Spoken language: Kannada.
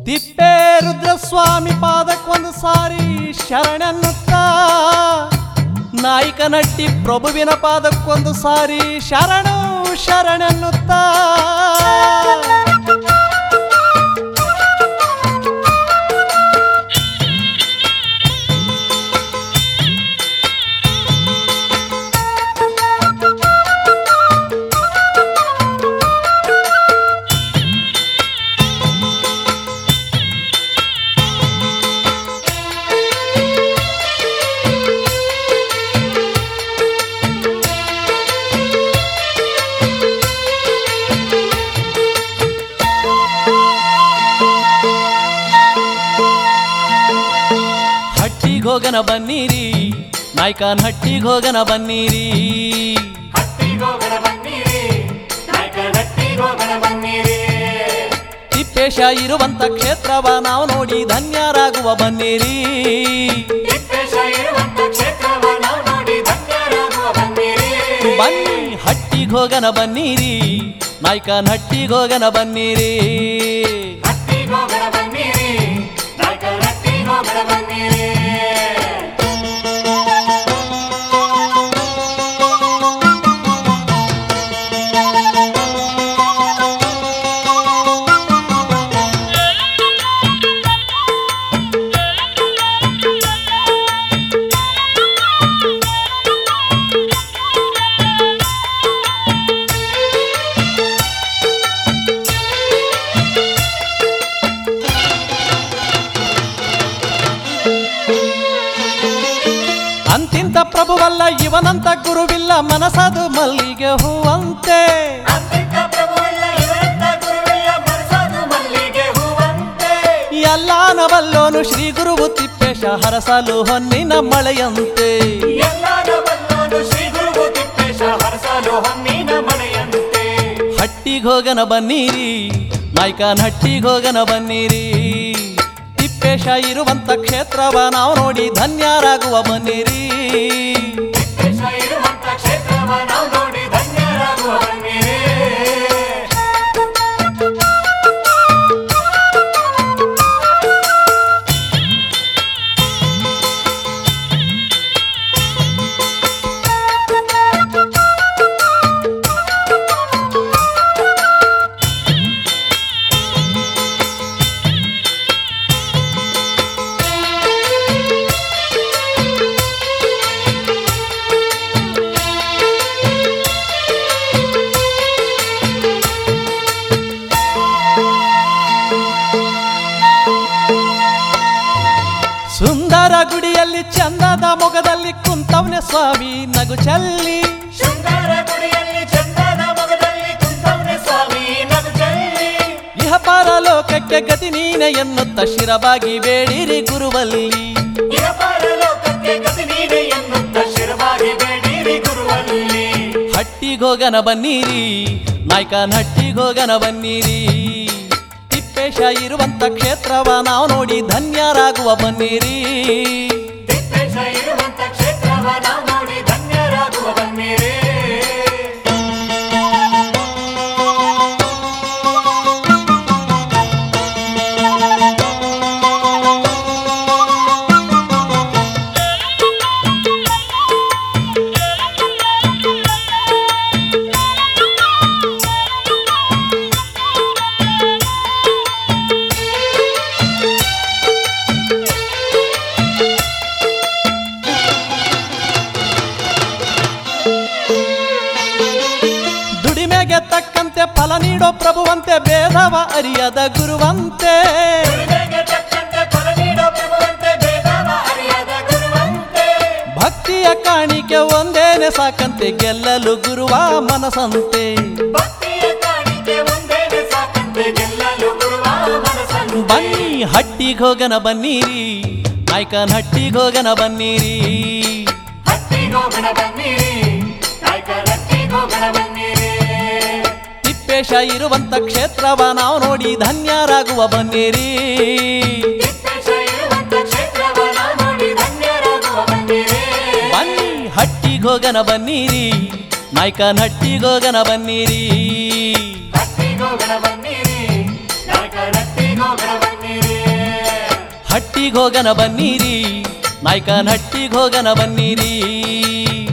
ತಿಪ್ಪೆ ರುದ್ರಸ್ವಾಮಿ ಪಾದಕ್ಕೊಂದು ಸಾರಿ ಶರಣೆನ್ನುತ್ತ ನಾಯಿಕ ನಟ್ಟಿ ಪ್ರಭುವಿನ ಪಾದಕ್ಕೊಂದು ಸಾರಿ ಶರಣು ಶರಣೆನ್ನುತ್ತ ಹಟ್ಟಿಗೆ ಹೋಗನ ಬನ್ನಿರಿ ನಾಯ್ಕನ್ ಹಟ್ಟಿಗೆ ಹೋಗನ ಬನ್ನಿರಿ ಹಟ್ಟಿಗೋಗಣ ಬನ್ನಿರಿ ನಾಯಕ ಹಟ್ಟಿಗೋಗಣ ಬನ್ನಿರಿ ತಿಪ್ಪೇಶ ಇರುವಂತ ಕ್ಷೇತ್ರವ ನಾವು ನೋಡಿ ಧನ್ಯರಾಗುವ ಬನ್ನಿರಿ ತಿಪ್ಪೇಶ ಇರುವಂತ ಕ್ಷೇತ್ರವ ನಾವು ನೋಡಿ ಧನ್ಯರಾಗುವ ಬನ್ನಿರಿ ಬನ್ನಿ ಹಟ್ಟಿಗೆ ಹೋಗನ ಬನ್ನಿರಿ ನಾಯ್ಕನ್ ಹಟ್ಟಿಗೆ ಹೋಗನ ಬನ್ನಿರಿ ಹಟ್ಟಿಗೋಗಣ ಬನ್ನಿರಿ ನಾಯಕ ಹಟ್ಟಿಗೋಗಣ ಬನ್ನಿರಿ ಅಂತಿಂತ ಪ್ರಭುವಲ್ಲ ಇವನಂತ ಗುರುವಿಲ್ಲ ಮನಸದು ಮಲ್ಲಿಗೆ ಹೂವಂತೆ ಅಂತಿಂತ ಪ್ರಭುವಿಲ್ಲ ಇವರಂತ ಗುರುವಿಲ್ಲ ಮನಸದು ಮಲ್ಲಿಗೆ ಹೂವಂತೆ ಎಲ್ಲಾನವಲ್ಲೋನು ಶ್ರೀ ಗುರುವು ತಿಪ್ಪೇಶ ಹರಸಲು ಹೊನ್ನಿನ ಮಳೆಯಂತೆ ಎಲ್ಲಾನ ಬಲ್ಲೋನು ಶ್ರೀ ಗುರು ತಿಪ್ಪೇಶ ಹರಸಲು ಹೊನ್ನಿನ ಮನೆಯಂತೆ ಹಟ್ಟಿಗೆ ಹೋಗನ ಬನ್ನಿರಿ ನಾಯ್ಕನ್ ಹಟ್ಟಿಗೆ ಹೋಗನ ಬನ್ನಿರಿ ತಿಪ್ಪೇಶ ಇರುವಂತ ಕ್ಷೇತ್ರವ ನಾವು ನೋಡಿ ಧನ್ಯರಾಗುವ ಬನ್ನಿರಿ ತಿಪ್ಪೇಶ ಇರುವಂತ ಕ್ಷೇತ್ರವ ನಾವು ನೋಡಿ ಧನ್ಯರಾಗುವ ಬನ್ನಿರಿ ಸುಂದರ ಗುಡಿಯಲ್ಲಿ ಚಂದದ ಮೊಗದಲ್ಲಿ ಕುಂತವ್ನೆ ಸ್ವಾಮಿ ನಗು ಚೆಲ್ಲಿ ಶೃಂಗಾರ ಗುಡಿಯಲ್ಲಿ ಚಂದನ ಮೊಗದಲ್ಲಿ ಕುಂತವ್ನೆ ಸ್ವಾಮಿ ನಗು ಚೆಲ್ಲಿ ಇಹಪಾರ ಲೋಕಕ್ಕೆ ಗತಿ ನೀನೆ ಎನ್ನುತ್ತ ಶಿರಬಾಗಿ ಬೇಡಿರಿ ಗುರುವಲ್ಲಿ ಇಹಪಾರ ಲೋಕಕ್ಕೆ ಗತಿ ನೀನೆ ಎನ್ನುತ್ತ ಶಿರವಾಗಿ ಬೇಡಿರಿ ಗುರುವಲ್ಲಿ ಹಟ್ಟಿಗೆ ಹೋಗನ ಬನ್ನಿರಿ ನಾಯ್ಕನ್ ಹಟ್ಟಿಗೆ ಹೋಗನ ಬನ್ನಿರಿ ತಿಪ್ಪೇಶ ಇರುವಂತ ಕ್ಷೇತ್ರವ ನಾವು ನೋಡಿ ಧನ್ಯರಾಗುವ ಬನ್ನಿರಿ ತಿಪ್ಪೇಶ ಇರುವಂತ ಕ್ಷೇತ್ರವ ನಾವು ನೋಡಿ ಧನ್ಯರಾಗುವ ಬನ್ನಿರಿ ದುಡಿಮೆಗೆ ತಕ್ಕಂತೆ ಫಲ ನೀಡೋ ಪ್ರಭುವಂತೆ ಭೇದವ ಅರಿಯದ ಗುರುವಂತೆ ದುಡಿಮೆಗೆ ತಕ್ಕಂತೆ ಫಲ ನೀಡೋ ಪ್ರಭುವಂತೆ ಭೇದವ ಅರಿಯದ ಗುರುವಂತೆ ಭಕ್ತಿಯ ಕಾಣಿಕೆ ಒಂದೇನೆ ಸಾಕಂತೆ ಗೆಲ್ಲಲು ಗುರುವ ಮನಸಂತೆ ಭಕ್ತಿಯ ಕಾಣಿಕೆ ಒಂದೇನೆ ಸಾಕಂತೆ ಗೆಲ್ಲಲು ಗುರುವ ಮನಸ್ಸನ್ನು ಬನ್ನಿ ಹಟ್ಟಿಗೆ ಹೋಗನ ಬನ್ನಿರಿ ನಾಯ್ಕನ್ ಹಟ್ಟಿಗೆ ಹೋಗನ ಬನ್ನಿರಿ ಹಟ್ಟಿಗೋಗಣ ಬನ್ನಿರಿ ನಾಯಕ ಹಟ್ಟಿಗೋಗಣ ಬನ್ನಿರಿ ತಿಪ್ಪೇಶ ಇರುವಂತ ಕ್ಷೇತ್ರವ ನಾವು ನೋಡಿ ಧನ್ಯರಾಗುವ ಬನ್ನಿರಿ ತಿಪ್ಪೇಶ ಇರುವಂತ ಕ್ಷೇತ್ರವ ನಾವು ನೋಡಿ ಧನ್ಯರಾಗುವ ಬನ್ನಿರಿ ಬನ್ನಿ ಹಟ್ಟಿಗೆ ಹೋಗನ ಬನ್ನಿರಿ ನಾಯ್ಕನ್ ಹಟ್ಟಿಗೆ ಹೋಗನ ಬನ್ನಿರಿ ಹಟ್ಟಿಗೋಗಣ ಬನ್ನಿರಿ ನಾಯಕ ಹಟ್ಟಿಗೋಗಣ ಬನ್ನಿರಿ ಹಟ್ಟಿಗೆ ಹೋಗನ ಬನ್ನಿರಿ ನಾಯ್ಕನ ಹಟ್ಟಿಗೆ ಹೋಗನ ಬನ್ನಿರಿ